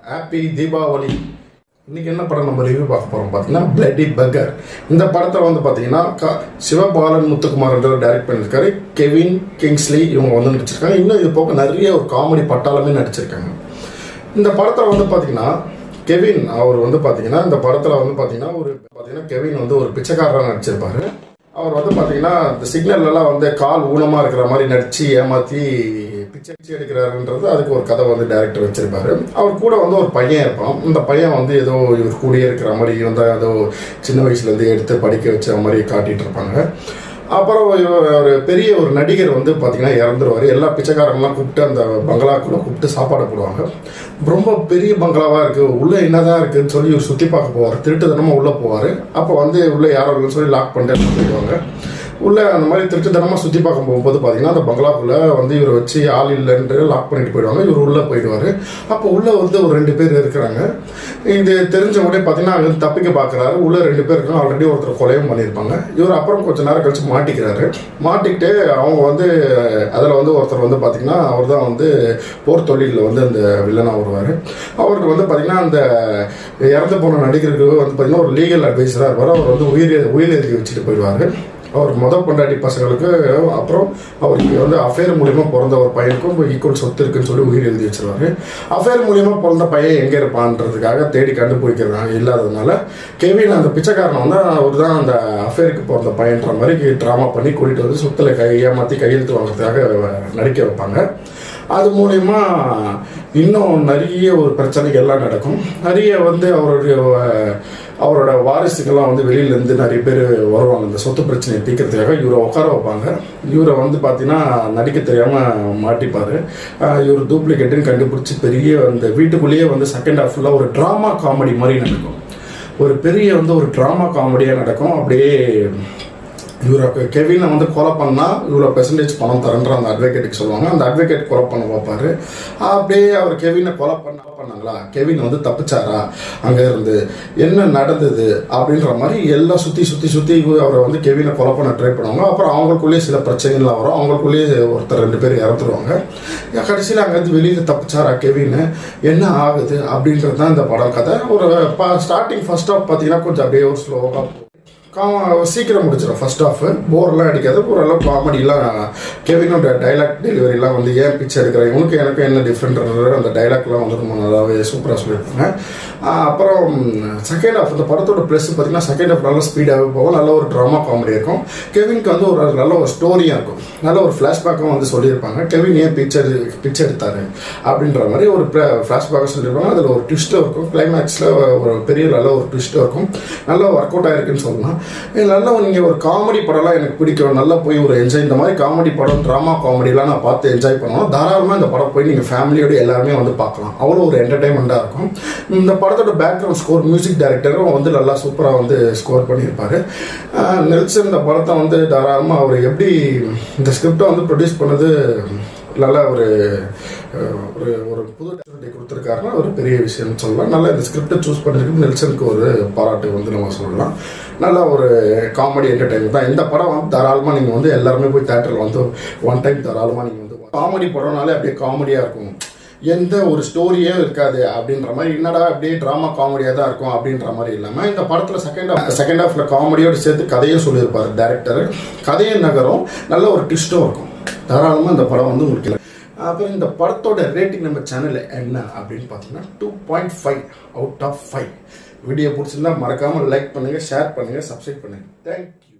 Happy Deepavali இன்னைக்கு என்ன படம் நம்ம ரிவ்யூ பார்க்க போறோம் பார்த்தீங்கன்னா பிளட்டி பக்கர் இந்த படத்தில் வந்து பார்த்தீங்கன்னா க- சிவபாலன் முத்துக்குமார்ன்றவர் டைரக்ட் பண்ணியிருக்காரு கெவின் கிங்ஸ்லி இவங்க வந்து நடிச்சிருக்காங்க இன்னும் இது போக நிறைய ஒரு காமெடி பட்டாளமே நடிச்சிருக்காங்க இந்த படத்தில் வந்து பார்த்தீங்கன்னா கெவின் அவர் வந்து பார்த்தீங்கன்னா இந்த படத்தில் வந்து பார்த்தீங்கன்னா ஒரு பார்த்தீங்கன்னா கெவின் வந்து ஒரு பிச்சைக்காரராக நடிச்சிருப்பாரு அவர் வந்து பார்த்தீங்கன்னா இந்த சிக்னல்லாம் வந்து கால் ஊனமாக இருக்கிற மாதிரி நடிச்சு ஏமாற்றி பிச்சை பிச்சை எடுக்கிறாருன்றது அதுக்கு ஒரு கதை வந்து டைரக்டர் வச்சிருப்பாரு அவர் கூட வந்து ஒரு பையன் இருப்பான் இந்த பையன் வந்து ஏதோ இவர் கூடயே இருக்கிற மாதிரி வந்து ஏதோ சின்ன வயசுலேருந்து எடுத்து படிக்க வச்ச மாதிரி காட்டிட்டு இருப்பாங்க அப்புறம் இவர் ஒரு பெரிய ஒரு நடிகர் வந்து பார்த்தீங்கன்னா இறந்துருவார் எல்லா பிச்சைக்காரங்களாம் கூப்பிட்டு அந்த பங்களாக்குள்ள கூப்பிட்டு சாப்பாடு போடுவாங்க ரொம்ப பெரிய பங்களாவாக இருக்குது உள்ளே என்னதான் இருக்குன்னு சொல்லி இவர் சுற்றி பார்க்க போவார் திருட்டுத்தனமாக உள்ளே போவார் அப்போ வந்து உள்ளே யாரும் இல்லைன்னு சொல்லி லாக் பண்ணிட்டு போயிடுவாங்க உள்ள அந்த மாதிரி திருட்டுத்தனமாக சுற்றி பார்க்க போகும்போது பார்த்தீங்கன்னா அந்த பங்களாக்குள்ள வந்து இவரை வச்சு ஆள் இல்லைன்ட்டு லாக் பண்ணிட்டு போயிடுவாங்க இவர் உள்ளே போயிடுவார் அப்போ உள்ள வந்து ஒரு ரெண்டு பேர் இருக்கிறாங்க இது தெரிஞ்ச உடனே பார்த்தீங்கன்னா அங்க இருந்து தப்பிக்க பார்க்குறாரு உள்ள ரெண்டு பேர் இருக்காங்க ஆல்ரெடி ஒருத்தர் கொலையும் பண்ணியிருப்பாங்க இவர் அப்புறம் கொஞ்ச நேரம் கழிச்சு மாட்டிக்கிறாரு மாட்டிக்கிட்டு அவங்க வந்து அதில் வந்து ஒருத்தர் வந்து பார்த்தீங்கன்னா அவர் தான் வந்து போர் தொழிலில் வந்து அந்த வில்லனாக வருவார் அவருக்கு வந்து பார்த்தீங்கன்னா அந்த இறந்து போன நடிகருக்கு வந்து பார்த்தீங்கன்னா ஒரு லீகல் அட்வைசராக இருப்பார் அவர் வந்து உயிர் உயிர் எழுதி வச்சுட்டு போயிடுவார் அவர் முத பொண்டாட்டி பசங்களுக்கு அப்புறம் அவருக்கு வந்து அஃபேர் மூலியமா பிறந்த ஒரு பையனுக்கும் ஈக்குவல் சொத்து இருக்குன்னு சொல்லி உயிர் எழுதி வச்சிருவாரு அஃபேர் மூலியமா பிறந்த பையன் எங்க இருப்பான்றதுக்காக தேடி கண்டுபிடிக்கிறாங்க இல்லாததுனால கெவின் அந்த பிச்சைக்காரன் வந்து அவர் தான் அந்த அஃபேருக்கு பிறந்த பையன்ற மாதிரி ட்ராமா பண்ணி கூட்டிட்டு வந்து சொத்துல கை ஏமாத்தி கையெழுத்து வாங்குறதுக்காக நடிக்க வைப்பாங்க அது மூலயமா இன்னும் நிறைய ஒரு பிரச்சனைகள்லாம் நடக்கும் நிறைய வந்து அவருடைய அஹ், அவரோட வாரிசுகள்லாம் வந்து வெளியிலேருந்து நிறைய பேர் வருவாங்க இந்த சொத்து பிரச்சனையை தீர்க்கறதுக்காக இவரை உட்கார வைப்பாங்க இவரை வந்து பார்த்தீங்கன்னா நடிக்க தெரியாமல் மாட்டிப்பார் இவர் டூப்ளிகேட்டுன்னு கண்டுபிடிச்சி பெரிய அந்த வீட்டுக்குள்ளேயே வந்து செகண்ட் ஹாஃப் ஃபுல்லாக ஒரு ட்ராமா காமெடி மாதிரி நடக்கும் ஒரு பெரிய வந்து ஒரு ட்ராமா காமெடியாக நடக்கும் அப்படியே இவரை கெவினை வந்து கொலை பண்ணா இவ்வளோ பெர்சன்டேஜ் பணம் தரன்ற அந்த அட்வொகேட்டுக்கு சொல்லுவாங்க அந்த அட்வொகேட் கொலை பண்ண பார்ப்பாரு அப்படியே அவர் கெவினை கொலை பண்ண பண்ணாங்களா கெவின் வந்து தப்பிச்சாரா அங்க இருந்து என்ன நடந்தது அப்படின்ற மாதிரி எல்லாம் சுத்தி சுத்தி சுத்தி அவரை வந்து கெவினை கொலை பண்ண ட்ரை பண்ணுவாங்க அப்புறம் அவங்களுக்குள்ளேயே சில பிரச்சனைகள்லாம் வரும் அவங்களுக்குள்ளேயே ஒருத்தர் ரெண்டு பேர் இறந்துருவாங்க கடைசியில் அங்கேருந்து வெளியில் தப்பிச்சாரா கெவின் என்ன ஆகுது அப்படின்றது தான் இந்த படம் கதை ஒரு ஸ்டார்டிங் ஃபர்ஸ்ட் ஆஃப் பார்த்தீங்கன்னா கொஞ்சம் அப்படியே ஒரு ஸ்லோவாக கா- சீக்கிரம் முடிச்சிடும் ஃபர்ஸ்ட் ஆஃப் போர்லாம் அடிக்காது ஓரளவு காமெடிலாம் கெவினோட டைலாக் டெலிவரிலாம் வந்து ஏன் பிச்சை எடுக்கிறேன் உனக்கு எனக்கு என்ன டிஃப்ரெண்ட்ன்றது அந்த டைலாக்லாம் வந்து ரொம்ப நல்லாவே சூப்பராக சொல்லியிருப்பாங்க ஆஹ் அப்புறம் செகண்ட் ஹாஃப் இந்த படத்தோட ப்ளஸ் பார்த்தீங்கன்னா செகண்ட் ஹாஃப் நல்ல ஸ்பீடாகவே போகும் நல்ல ஒரு ட்ராமா காமெடி இருக்கும் கெவினுக்கு வந்து ஒரு நல்ல ஒரு ஸ்டோரியாக இருக்கும் நல்ல ஒரு ஃப்ளாஷ்பேக்கும் வந்து சொல்லியிருப்பாங்க கெவின் ஏன் பிக்சர் பிச்சை எடுத்தாரு அப்படின்ற மாதிரி ஒரு ஃப்ளாஷ்பேக்காக சொல்லியிருப்பாங்க அதில் ஒரு ட்விஸ்ட்டும் இருக்கும் கிளைமேக்ஸில் ஒரு பெரிய நல்ல ஒரு ட்விஸ்ட்டும் இருக்கும் நல்லா ஒர்க் அவுட் ஆயிருக்குன்னு சொல்லலாம் இது நல்ல நீங்கள் ஒரு காமெடி படம்லாம் எனக்கு பிடிக்கும் நல்லா போய் ஒரு என்ஜாய் இந்த மாதிரி காமெடி படம் ட்ராமா காமெடிலாம் நான் பார்த்து என்ஜாய் பண்ணுவோம் தாராளமாக இந்த படம் போய் நீங்கள் ஃபேமிலியோட எல்லாருமே வந்து பார்க்கலாம் அவ்வளோ ஒரு என்டர்டைன்மெண்ட்டாக இருக்கும் இந்த படத்தோட பேக்ரவுண்ட் ஸ்கோர் மியூசிக் டைரக்டரும் வந்து நல்லா சூப்பராக வந்து ஸ்கோர் பண்ணியிருப்பாரு ஆஹ் நெல்சன் இந்த படத்தை வந்து தாராளமாக அவர் எப்படி இந்த ஸ்கிரிப்டை வந்து ப்ரொடியூஸ் பண்ணது நல்ல ஒரு அஹ், ஒரு ஒரு புது டெக்னாலஜி கொடுத்துருக்காருன்னா ஒரு பெரிய விஷயம்னு சொல்லலாம் நல்லா இந்த ஸ்கிரிப்டை சூஸ் பண்ணிருக்கு நெல்சனுக்கு ஒரு பாராட்டு வந்து நம்ம சொல்லலாம் நல்ல ஒரு காமெடி என்டர்டைன்மெண்ட் தான் இந்த படம் வந்து தாராளமாக நீங்கள் வந்து எல்லாருமே போய் தேட்டரில் வந்து ஒன் டைம் தாராளமாக நீங்கள் வந்து காமெடி படம்னாலே அப்படியே காமெடியாக இருக்கும் எந்த ஒரு ஸ்டோரியே இருக்காது அப்படின்ற மாதிரி என்னடா அப்படியே ட்ராமா காமெடியாக தான் இருக்கும் அப்படின்ற மாதிரி இல்லாமல் இந்த படத்தில் செகண்ட் ஹாஃப் செகண்ட் ஹாஃப்ல காமெடியோடு சேர்த்து கதையும் சொல்லியிருப்பாரு டேரக்டர் கதையும் நகரும் நல்ல ஒரு ட்விஸ்ட்டும் இருக்கும் தாராளமாக இந்த படம் வந்து உங்களுக்கு இல்லை. அப்புறம் இந்த படத்தோட ரேட்டிங் நம்ம சேனலில் என்ன அப்படின்னு பார்த்தீங்கன்னா two point five out of five video பிடிச்சிருந்தா மறக்காமல் லைக் பண்ணுங்கள் ஷேர் பண்ணுங்கள் சப்ஸ்கிரைப் பண்ணுங்கள் தேங்க்யூ